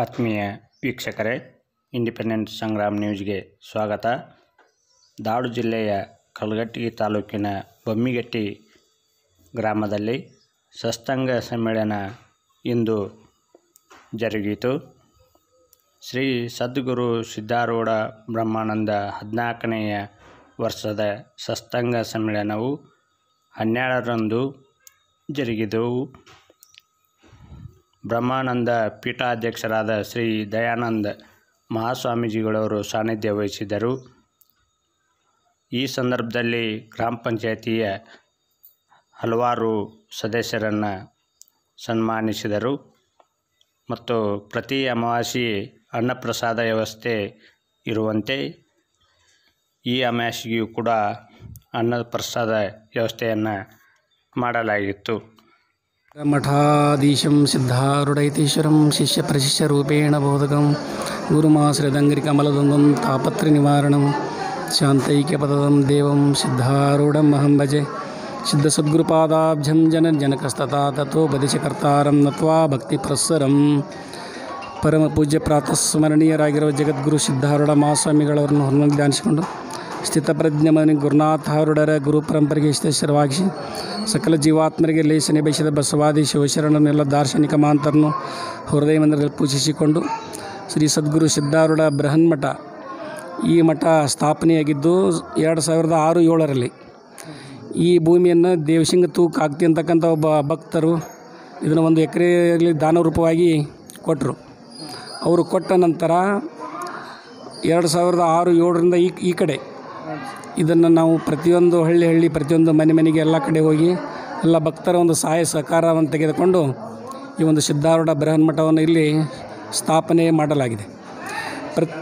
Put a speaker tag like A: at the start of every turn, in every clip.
A: ಆತ್ಮೀಯ ವೀಕ್ಷಕರೇ ಇಂಡಿಪೆಂಡೆಂಟ್ ಸಂಗ್ರಾಮ್ ನ್ಯೂಸ್ಗೆ ಸ್ವಾಗತ ದಾವಣ ಜಿಲ್ಲೆಯ ಕಲಘಟಗಿ ತಾಲೂಕಿನ ಬೊಮ್ಮಿಗಟ್ಟಿ ಗ್ರಾಮದಲ್ಲಿ ಸತ್ಸಂಗ ಸಮ್ಮೇಳನ ಇಂದು ಜರುಗಿತು ಶ್ರೀ ಸದ್ಗುರು ಸಿದ್ಧಾರೂಢ ಬ್ರಹ್ಮಾನಂದ ಹದಿನಾಲ್ಕನೆಯ ವರ್ಷದ ಸತ್ಸಂಗ ಸಮ್ಮೇಳನವು ಹನ್ನೆರಡರಂದು ಜರುಗಿದವು ಬ್ರಹ್ಮಾನಂದ ಪೀಠಾಧ್ಯಕ್ಷರಾದ ಶ್ರೀ ದಯಾನಂದ ಮಹಾಸ್ವಾಮೀಜಿಗಳವರು ಸಾನ್ನಿಧ್ಯ ವಹಿಸಿದರು ಈ ಸಂದರ್ಭದಲ್ಲಿ ಗ್ರಾಮ ಪಂಚಾಯತಿಯ ಹಲವಾರು ಸದಸ್ಯರನ್ನು ಸನ್ಮಾನಿಸಿದರು ಮತ್ತು ಪ್ರತಿ ಅಮಾವಾಸ್ಯೆ ಅನ್ನಪ್ರಸಾದ ವ್ಯವಸ್ಥೆ ಇರುವಂತೆ ಈ ಅಮಾವಾಸ್ಯೆಗೂ ಕೂಡ ಅನ್ನಪ್ರಸಾದ ವ್ಯವಸ್ಥೆಯನ್ನು ಮಾಡಲಾಗಿತ್ತು
B: ಮಠಾಧೀಶಂ ಸಿದ್ಧಾರುಢೈತೀಶ್ವರಂ ಶಿಷ್ಯ ಪ್ರಶಿಷ್ಯರೂಪೇಣ ಬೋಧಕಂ ಗುರುಮಾಶ್ರಿದಂಗ್ರಿಕಮಲದುಂಗಂ ತಾಪತ್ರನಿವಾರಣಂ ಶಾಂತೈಕ್ಯಪದಂ ದೇವಂ ಸಿದ್ಧಾರೂಢಂ ಅಹಂ ಭಜೆ ಸಿದ್ಧಸದ್ಗುರುಪಾದಾಬ್ಜಂ ಜನಜನಕಸ್ತಥಾ ತಥೋಪದೇಶಕರ್ತಾರಂ ನತ್ವಾ ಭಕ್ತಿಪ್ರಸ್ಸರಂ ಪರಮ ಪೂಜ್ಯ ಪ್ರಾತಃ ಸ್ಮರಣೀಯರಾಗಿರುವ ಜಗದ್ಗುರು ಸಿದ್ಧಾರೂಢ ಮಹಾಸ್ವಾಮಿಗಳವರನ್ನು ಹೊರನಲ್ಲಿ ಧ್ಯಾನಿಸಿಕೊಂಡು ಸ್ಥಿತಪ್ರಜ್ಞ ಮನಿ ಗುರುನಾಥಾರುಡರ ಗುರು ಪರಂಪರೆಗೆ ಹಿತಶರವಾಗಿಸಿ ಸಕಲ ಜೀವಾತ್ಮರಿಗೆ ಲೇಸನೆ ಬಯಸಿದ ಬಸವಾದಿ ಶಿವಶರಣನೆಲ್ಲ ದಾರ್ಶನಿಕ ಮಾಂತರನ್ನು ಹೃದಯ ಮಂದಿರದಲ್ಲಿ ಪೂಜಿಸಿಕೊಂಡು ಶ್ರೀ ಸದ್ಗುರು ಸಿದ್ಧಾರೂಢ ಬೃಹನ್ಮಠ ಈ ಮಠ ಸ್ಥಾಪನೆಯಾಗಿದ್ದು ಎರಡು ಸಾವಿರದ ಆರು ಏಳರಲ್ಲಿ ಈ ಭೂಮಿಯನ್ನು ದೇವಸಿಂಗ ತೂಕ್ ಆಗ್ತಿ ಅಂತಕ್ಕಂಥ ಒಬ್ಬ ಭಕ್ತರು ಇದನ್ನು ಒಂದು ಎಕರೆಯಲ್ಲಿ ದಾನ ರೂಪವಾಗಿ ಕೊಟ್ಟರು ಅವರು ಕೊಟ್ಟ ನಂತರ ಎರಡು ಸಾವಿರದ ಆರು ಏಳರಿಂದ ಈ ಈ ಕಡೆ ಇದನ್ನು ನಾವು ಪ್ರತಿಯೊಂದು ಹಳ್ಳಿ ಹಳ್ಳಿ ಪ್ರತಿಯೊಂದು ಮನೆ ಮನೆಗೆ ಎಲ್ಲ ಕಡೆ ಹೋಗಿ ಎಲ್ಲ ಭಕ್ತರ ಒಂದು ಸಹಾಯ ಸಹಕಾರವನ್ನು ತೆಗೆದುಕೊಂಡು ಈ ಒಂದು ಸಿದ್ಧಾರೂಢ ಬೃಹನ್ಮಠವನ್ನು ಇಲ್ಲಿ ಸ್ಥಾಪನೆ ಮಾಡಲಾಗಿದೆ ಪ್ರತ್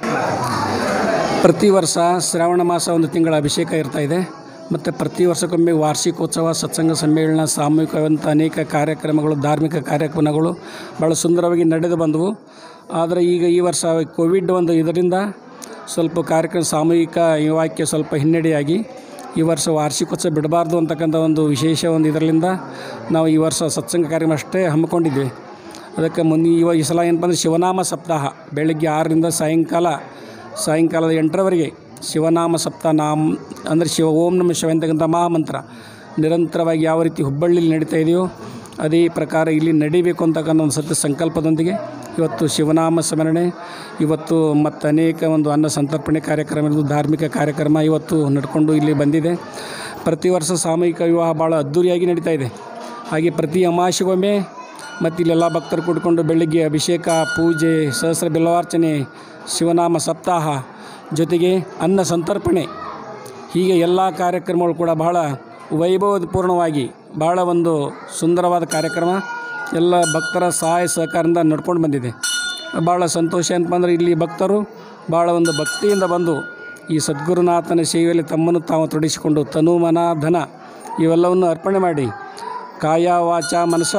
B: ಪ್ರತಿ ವರ್ಷ ಶ್ರಾವಣ ಮಾಸ ಒಂದು ತಿಂಗಳ ಅಭಿಷೇಕ ಇರ್ತಾ ಇದೆ ಮತ್ತು ಪ್ರತಿ ವರ್ಷಕ್ಕೊಮ್ಮೆ ವಾರ್ಷಿಕೋತ್ಸವ ಸತ್ಸಂಗ ಸಮ್ಮೇಳನ ಸಾಮೂಹಿಕವಂತ ಅನೇಕ ಕಾರ್ಯಕ್ರಮಗಳು ಧಾರ್ಮಿಕ ಕಾರ್ಯಕ್ರಮಗಳು ಭಾಳ ಸುಂದರವಾಗಿ ನಡೆದು ಬಂದವು ಆದರೆ ಈಗ ಈ ವರ್ಷ ಕೋವಿಡ್ ಒಂದು ಇದರಿಂದ ಸ್ವಲ್ಪ ಕಾರ್ಯಕ್ರಮ ಸಾಮೂಹಿಕ ಇವಾಕ್ಯ ಸ್ವಲ್ಪ ಹಿನ್ನಡೆಯಾಗಿ ಈ ವರ್ಷ ವಾರ್ಷಿಕೋತ್ಸವ ಬಿಡಬಾರ್ದು ಅಂತಕ್ಕಂಥ ಒಂದು ವಿಶೇಷ ಒಂದು ಇದರಿಂದ ನಾವು ಈ ವರ್ಷ ಸತ್ಸಂಗ ಕಾರ್ಯಕ್ರಮ ಅಷ್ಟೇ ಹಮ್ಮಿಕೊಂಡಿದ್ವಿ ಅದಕ್ಕೆ ಮುಂದೆ ಇವ ಈ ಸಲ ಏನಪ್ಪ ಅಂದರೆ ಶಿವನಾಮ ಸಪ್ತಾಹ ಬೆಳಗ್ಗೆ ಆರರಿಂದ ಸಾಯಂಕಾಲ ಸಾಯಂಕಾಲದ ಎಂಟರವರೆಗೆ ಶಿವನಾಮ ಸಪ್ತಾಹ ನಾಮ ಅಂದರೆ ಶಿವ ಓಂ ನಮ ಶಿವ ಅಂತಕ್ಕಂಥ ಮಹಾಮಂತ್ರ ನಿರಂತರವಾಗಿ ಯಾವ ರೀತಿ ಹುಬ್ಬಳ್ಳಿಲಿ ನಡೀತಾ ಇದೆಯೋ ಅದೇ ಪ್ರಕಾರ ಇಲ್ಲಿ ನಡಿಬೇಕು ಅಂತಕ್ಕಂಥ ಒಂದು ಸತ್ಯ ಸಂಕಲ್ಪದೊಂದಿಗೆ ಇವತ್ತು ಶಿವನಾಮ ಸ್ಮರಣೆ ಇವತ್ತು ಮತ್ತು ಅನೇಕ ಒಂದು ಅನ್ನ ಸಂತರ್ಪಣೆ ಕಾರ್ಯಕ್ರಮ ಇರ್ಬೋದು, ಧಾರ್ಮಿಕ ಕಾರ್ಯಕ್ರಮ ಇವತ್ತು ನಡ್ಕೊಂಡು ಇಲ್ಲಿ ಬಂದಿದೆ ಪ್ರತಿ ವರ್ಷ ಸಾಮೂಹಿಕ ವಿವಾಹ ಭಾಳ ಅದ್ಧೂರಿಯಾಗಿ ನಡೀತಾ ಇದೆ ಹಾಗೆ ಪ್ರತಿ ಅಮಾವಾಸ್ಯೆಗೊಮ್ಮೆ ಮತ್ತು ಇಲ್ಲೆಲ್ಲ ಭಕ್ತರು ಕೂಡಿಕೊಂಡು ಬೆಳಗ್ಗೆ ಅಭಿಷೇಕ ಪೂಜೆ ಸಹಸ್ರ ಬಿಲ್ಲವಾರ್ಚನೆ ಶಿವನಾಮ ಸಪ್ತಾಹ ಜೊತೆಗೆ ಅನ್ನ ಸಂತರ್ಪಣೆ ಹೀಗೆ ಎಲ್ಲ ಕಾರ್ಯಕ್ರಮಗಳು ಕೂಡ ಬಹಳ ವೈಭವಪೂರ್ಣವಾಗಿ ಭಾಳ ಒಂದು ಸುಂದರವಾದ ಕಾರ್ಯಕ್ರಮ ಎಲ್ಲ ಭಕ್ತರ ಸಹಾಯ ಸಹಕಾರದಿಂದ ನಡ್ಕೊಂಡು ಬಂದಿದೆ ಭಾಳ ಸಂತೋಷ ಏನಪ್ಪ ಅಂದರೆ ಇಲ್ಲಿ ಭಕ್ತರು ಭಾಳ ಒಂದು ಭಕ್ತಿಯಿಂದ ಬಂದು ಈ ಸದ್ಗುರುನಾಥನ ಸೇವೆಯಲ್ಲಿ ತಮ್ಮನ್ನು ತಾವು ತೊಡಗಿಸಿಕೊಂಡು ತನು ಮನ ಧನ ಇವೆಲ್ಲವನ್ನು ಅರ್ಪಣೆ ಮಾಡಿ ಕಾಯ ವಾಚ ಮನಸ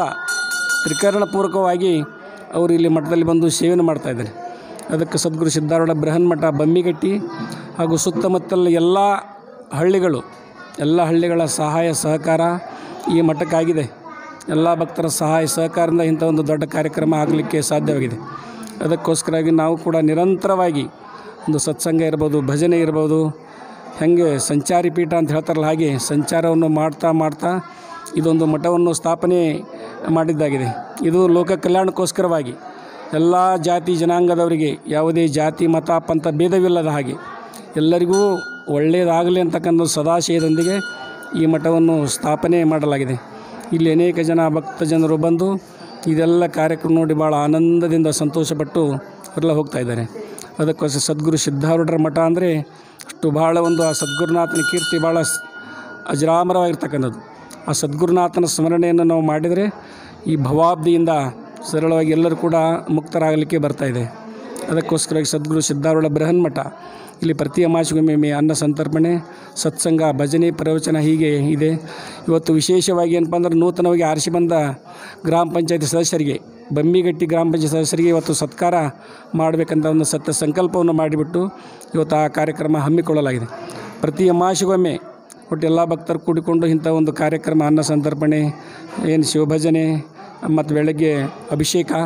B: ತ್ರಿಕರಣಪೂರ್ವಕವಾಗಿ ಅವರು ಇಲ್ಲಿ ಮಠದಲ್ಲಿ ಬಂದು ಸೇವೆಯನ್ನು ಮಾಡ್ತಾಯಿದ್ದಾರೆ ಅದಕ್ಕೆ ಸದ್ಗುರು ಸಿದ್ಧಾರೂಢ ಬೃಹನ್ಮಠ ಬಮ್ಮಿಗಟ್ಟಿ ಹಾಗೂ ಸುತ್ತಮುತ್ತಲ ಎಲ್ಲ ಹಳ್ಳಿಗಳು ಎಲ್ಲ ಹಳ್ಳಿಗಳ ಸಹಾಯ ಸಹಕಾರ ಈ ಮಠಕ್ಕಾಗಿದೆ ಎಲ್ಲ ಭಕ್ತರ ಸಹಾಯ ಸಹಕಾರದಿಂದ ಇಂಥ ಒಂದು ದೊಡ್ಡ ಕಾರ್ಯಕ್ರಮ ಆಗಲಿಕ್ಕೆ ಸಾಧ್ಯವಾಗಿದೆ ಅದಕ್ಕೋಸ್ಕರವಾಗಿ ನಾವು ಕೂಡ ನಿರಂತರವಾಗಿ ಒಂದು ಸತ್ಸಂಗ ಇರ್ಬೋದು ಭಜನೆ ಇರ್ಬೋದು ಹಾಗೆ ಸಂಚಾರಿ ಪೀಠ ಅಂತ ಹೇಳ್ತಾರಲ್ಲ ಹಾಗೆ ಸಂಚಾರವನ್ನು ಮಾಡ್ತಾ ಮಾಡ್ತಾ ಇದೊಂದು ಮಠವನ್ನು ಸ್ಥಾಪನೆ ಮಾಡಿದ್ದಾಗಿದೆ ಇದು ಲೋಕ ಕಲ್ಯಾಣಕ್ಕೋಸ್ಕರವಾಗಿ ಎಲ್ಲ ಜಾತಿ ಜನಾಂಗದವರಿಗೆ ಯಾವುದೇ ಜಾತಿ ಮತ ಪಂಥ ಭೇದವಿಲ್ಲದ ಹಾಗೆ ಎಲ್ಲರಿಗೂ ಒಳ್ಳೆಯದಾಗಲಿ ಅಂತಕ್ಕಂಥ ಸದಾಶಯದೊಂದಿಗೆ ಈ ಮಠವನ್ನು ಸ್ಥಾಪನೆ ಮಾಡಲಾಗಿದೆ ಇಲ್ಲಿ ಅನೇಕ ಜನ ಭಕ್ತ ಜನರು ಬಂದು ಇದೆಲ್ಲ ಕಾರ್ಯಕ್ರಮ ನೋಡಿ ಭಾಳ ಆನಂದದಿಂದ ಸಂತೋಷಪಟ್ಟು ಅವರೆಲ್ಲ ಹೋಗ್ತಾ ಇದ್ದಾರೆ ಅದಕ್ಕೋಸ್ಕರ ಸದ್ಗುರು ಸಿದ್ಧಾರೂಢರ ಮಠ ಅಂದರೆ ಅಷ್ಟು ಭಾಳ ಒಂದು ಆ ಸದ್ಗುರುನಾಥನ ಕೀರ್ತಿ ಭಾಳ ಸ್- ಅಜರಾಮರವಾಗಿರ್ತಕ್ಕಂಥದ್ದು ಆ ಸದ್ಗುರುನಾಥನ ಸ್ಮರಣೆಯನ್ನು ನಾವು ಮಾಡಿದರೆ ಈ ಭವಾಬ್ದಿಯಿಂದ ಸರಳವಾಗಿ ಎಲ್ಲರೂ ಕೂಡ ಮುಕ್ತರಾಗಲಿಕ್ಕೆ ಬರ್ತಾ ಇದೆ ಅದಕ್ಕೋಸ್ಕರವಾಗಿ ಸದ್ಗುರು ಸಿದ್ಧಾರೂಢ ಬೃಹನ್ಮಠ ಇಲ್ಲಿ ಪ್ರತಿ ಅಮಾಸೆಗೊಮ್ಮೆ ಅನ್ನ ಸಂತರ್ಪಣೆ ಸತ್ಸಂಗ ಭಜನೆ ಪ್ರವಚನ ಹೀಗೆ ಇದೆ ಇವತ್ತು ವಿಶೇಷವಾಗಿ ಏನಪ್ಪ ಅಂದ್ರೆ ನೂತನವಾಗಿ ಆರಿಸಿ ಬಂದ ಗ್ರಾಮ ಪಂಚಾಯತಿ ಸದಸ್ಯರಿಗೆ ಬಮ್ಮಿಗಟ್ಟಿ ಗ್ರಾಮ ಪಂಚಾಯತ್ ಸದಸ್ಯರಿಗೆ ಇವತ್ತು ಸತ್ಕಾರ ಮಾಡಬೇಕಂತ ಒಂದು ಸತ್ಯ ಸಂಕಲ್ಪವನ್ನು ಮಾಡಿಬಿಟ್ಟು ಇವತ್ತು ಆ ಕಾರ್ಯಕ್ರಮ ಹಮ್ಮಿಕೊಳ್ಳಲಾಗಿದೆ ಪ್ರತಿ ಅಮಾಸೆಗೊಮ್ಮೆ ಒಟ್ಟು ಎಲ್ಲ ಭಕ್ತರು ಕೂಡಿಕೊಂಡು ಇಂಥ ಒಂದು ಕಾರ್ಯಕ್ರಮ ಅನ್ನ ಸಂತರ್ಪಣೆ ಏನು ಶಿವಭಜನೆ ಮತ್ತು ಬೆಳಗ್ಗೆ ಅಭಿಷೇಕ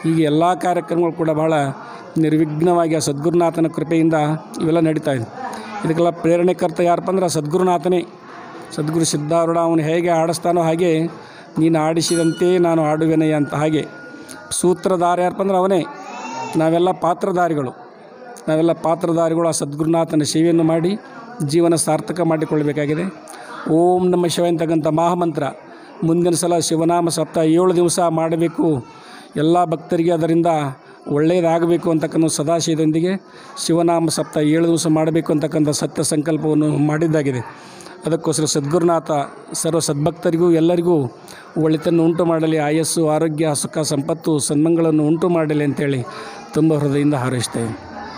B: ಹೀಗೆ ಎಲ್ಲ ಕಾರ್ಯಕ್ರಮಗಳು ಕೂಡ ಭಾಳ ನಿರ್ವಿಘ್ನವಾಗಿ ಆ ಸದ್ಗುರುನಾಥನ ಕೃಪೆಯಿಂದ ಇವೆಲ್ಲ ನಡೀತಾ ಇದೆ ಇದಕ್ಕೆಲ್ಲ ಪ್ರೇರಣೆಕರ್ತ ಯಾರಪ್ಪ ಅಂದ್ರೆ ಆ ಸದ್ಗುರುನಾಥನೇ ಸದ್ಗುರು ಸಿದ್ಧಾರೂಢ ಅವನು ಹೇಗೆ ಆಡಿಸ್ತಾನೋ ಹಾಗೆ ನೀನು ಆಡಿಸಿದಂತೆ ನಾನು ಆಡುವೆನಯ್ಯ ಅಂತ ಹಾಗೆ ಸೂತ್ರಧಾರ ಯಾರಪ್ಪ ಅಂದ್ರೆ ಅವನೇ ನಾವೆಲ್ಲ ಪಾತ್ರಧಾರಿಗಳು ನಾವೆಲ್ಲ ಪಾತ್ರಧಾರಿಗಳು ಆ ಸದ್ಗುರುನಾಥನ ಸೇವೆಯನ್ನು ಮಾಡಿ ಜೀವನ ಸಾರ್ಥಕ ಮಾಡಿಕೊಳ್ಳಬೇಕಾಗಿದೆ ಓಂ ನಮ್ಮ ಶಿವ ಅಂತಕ್ಕಂಥ ಮಹಾಮಂತ್ರ ಮುಂದಿನ ಸಲ ಶಿವನಾಮ ಸಪ್ತ ಏಳು ದಿವಸ ಮಾಡಬೇಕು ಎಲ್ಲ ಭಕ್ತರಿಗೆ ಅದರಿಂದ ಒಳ್ಳೆಯದಾಗಬೇಕು ಅಂತಕ್ಕಂಥ ಸದಾಶಯದೊಂದಿಗೆ ಶಿವನಾಮ ಸಪ್ತ ಏಳು ದಿವಸ ಮಾಡಬೇಕು ಅಂತಕ್ಕಂಥ ಸತ್ಯ ಸಂಕಲ್ಪವನ್ನು ಮಾಡಿದ್ದಾಗಿದೆ ಅದಕ್ಕೋಸ್ಕರ ಸದ್ಗುರುನಾಥ ಸರ್ವ ಸದ್ಭಕ್ತರಿಗೂ ಎಲ್ಲರಿಗೂ ಒಳಿತನ್ನು ಉಂಟು ಮಾಡಲಿ ಆಯಸ್ಸು ಆರೋಗ್ಯ ಸುಖ ಸಂಪತ್ತು ಸನ್ಮಂಗಳನ್ನು ಉಂಟು ಮಾಡಲಿ ಅಂತೇಳಿ ತುಂಬ ಹೃದಯದಿಂದ ಹಾರೈಸ್ತೇವೆ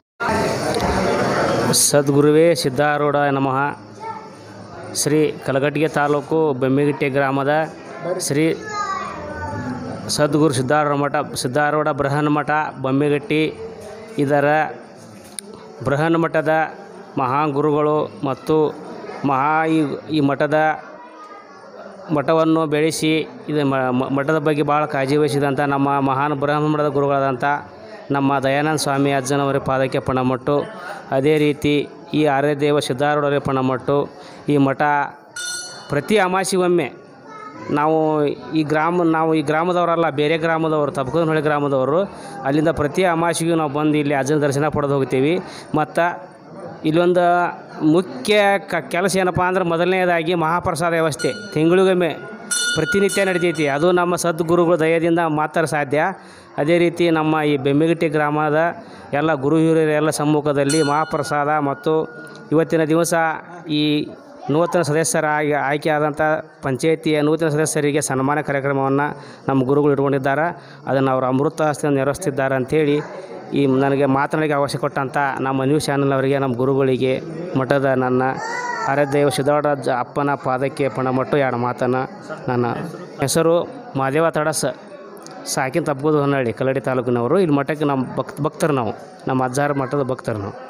C: ಸದ್ಗುರುವೇ ಸಿದ್ಧಾರೂಢ ನಮಃ ಶ್ರೀ ಕಲಗಟ್ಟಿಗೆ ತಾಲೂಕು ಬೆಮ್ಮಿಗಿಟ್ಟೆ ಗ್ರಾಮದ ಶ್ರೀ ಸದ್ಗುರು ಸಿದ್ಧಾರೂಢ ಮಠ ಸಿದ್ಧಾರೂಢ ಬೃಹನ್ ಮಠ ಬೊಮ್ಮೆಗಟ್ಟಿ ಇದರ ಬೃಹನ್ ಮಠದ ಮಹಾಗುರುಗಳು ಮತ್ತು ಮಹಾ ಈ ಈ ಮಠದ ಮಠವನ್ನು ಬೆಳೆಸಿ ಇದು ಮ- ಮ- ಮಠದ ಬಗ್ಗೆ ಭಾಳ ಕಾಳಜಿ ವಹಿಸಿದಂಥ ನಮ್ಮ ಮಹಾನ್ ಬ್ರಹ್ಮಮಠದ ಗುರುಗಳಾದಂಥ ನಮ್ಮ ದಯಾನಂದ ಸ್ವಾಮಿ ಅಜ್ಜನವರ ಪಾದಕ್ಕೆ ಪಣಮಟ್ಟು ಅದೇ ರೀತಿ ಈ ಆರ್ಯದೇವ ಸಿದ್ಧಾರೂಢರ ಪಣಮಟ್ಟು ಈ ಮಠ ಪ್ರತಿ ಅಮಾಸಿಗೊಮ್ಮೆ ನಾವು ಈ ಗ್ರಾಮ ನಾವು ಈ ಗ್ರಾಮದವರಲ್ಲ ಬೇರೆ ಗ್ರಾಮದವರು ತಪ್ಪಕನಹಳ್ಳಿ ಗ್ರಾಮದವರು ಅಲ್ಲಿಂದ ಪ್ರತಿ ಅಮಾಸಿಗೂ ನಾವು ಬಂದು ಇಲ್ಲಿ ಅಜ್ಜನ ದರ್ಶನ ಪಡೆದು ಹೋಗ್ತೀವಿ ಮತ್ತು ಇಲ್ಲೊಂದು ಮುಖ್ಯ ಕ ಕೆಲಸ ಏನಪ್ಪ ಅಂದ್ರೆ ಮೊದಲನೇದಾಗಿ ಮಹಾಪ್ರಸಾದ ವ್ಯವಸ್ಥೆ ತಿಂಗಳಿಗೊಮ್ಮೆ ಪ್ರತಿನಿತ್ಯ ನಡಿತೈತಿ ಅದು ನಮ್ಮ ಸದ್ಗುರುಗಳ ದಯದಿಂದ ಮಾತ್ರ ಸಾಧ್ಯ ಅದೇ ರೀತಿ ನಮ್ಮ ಈ ಬೆಮ್ಮಿಗಟ್ಟಿ ಗ್ರಾಮದ ಎಲ್ಲ ಗುರು ಹಿರಿಯರ ಎಲ್ಲ ಸಮ್ಮುಖದಲ್ಲಿ ಮಹಾಪ್ರಸಾದ ಮತ್ತು ಇವತ್ತಿನ ದಿವಸ ಈ ನೂತನ ಸದಸ್ಯರಾಗಿ ಆಯ್ಕೆಯಾದಂಥ ಪಂಚಾಯಿತಿಯ ನೂತನ ಸದಸ್ಯರಿಗೆ ಸನ್ಮಾನ ಕಾರ್ಯಕ್ರಮವನ್ನು ನಮ್ಮ ಗುರುಗಳು ಇಟ್ಕೊಂಡಿದ್ದಾರೆ ಅದನ್ನು ಅವರು ಅಮೃತ ಹಸ್ತಿಯನ್ನು ನೆರವೇರಿಸ್ತಿದ್ದಾರೆ ಅಂಥೇಳಿ ಈ ನನಗೆ ಮಾತನಾಡಿಗೆ ಅವಕಾಶ ಕೊಟ್ಟಂಥ ನಮ್ಮ ನ್ಯೂಸ್ ಚಾನಲ್ ಅವರಿಗೆ ನಮ್ಮ ಗುರುಗಳಿಗೆ ಮಠದ ನನ್ನ ಆರಾಧ್ಯ ಸಿದ್ಧಾರೂಢ ಜ- ಅಪ್ಪನ ಪಾದಕ್ಕೆ ಪಣಮಟ್ಟು ಎರಡು ಮಾತನ್ನು ನನ್ನ ಹೆಸರು ಮಾದೇವ ತಡಸ ಸಾಕಿನ ತಪ್ಪಗೋದು ಹೊನ್ನಳ್ಳಿ ಕಲ್ಲಡಿ ತಾಲೂಕಿನವರು ಇಲ್ಲಿ ಮಠಕ್ಕೆ ನಮ್ಮ ಭಕ್ತ ಭಕ್ತರು ನಾವು ನಮ್ಮ ಅಜ್ಜಾರ ಮಠದ ಭಕ್ತರು ನಾವು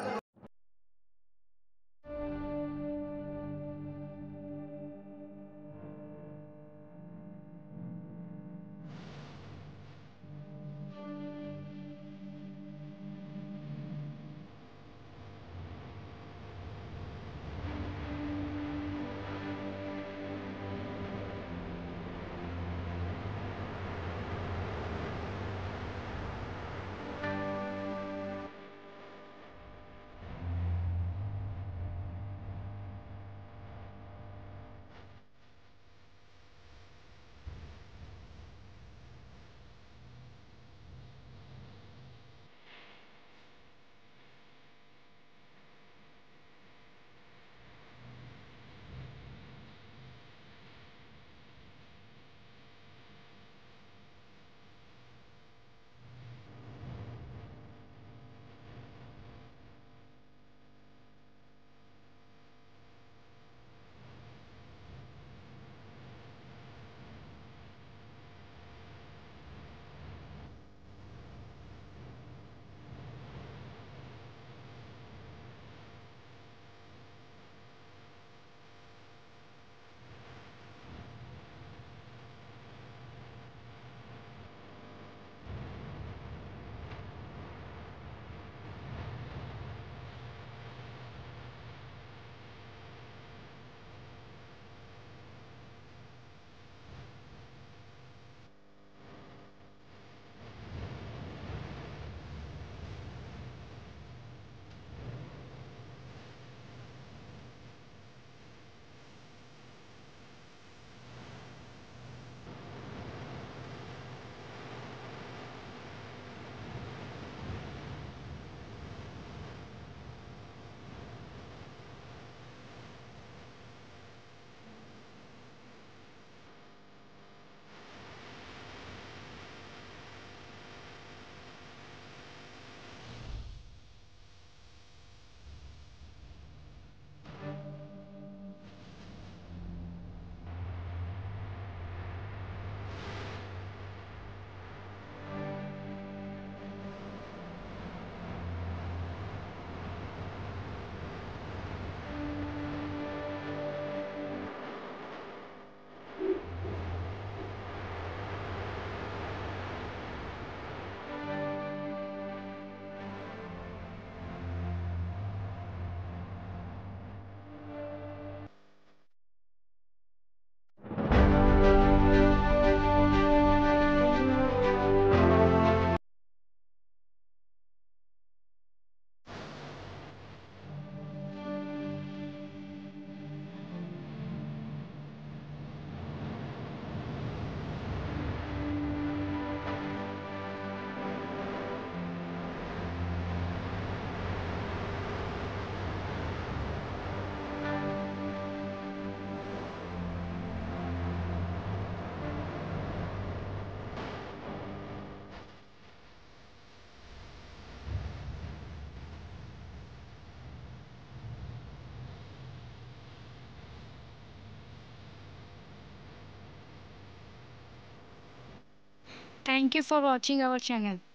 D: Thank you for watching our channel.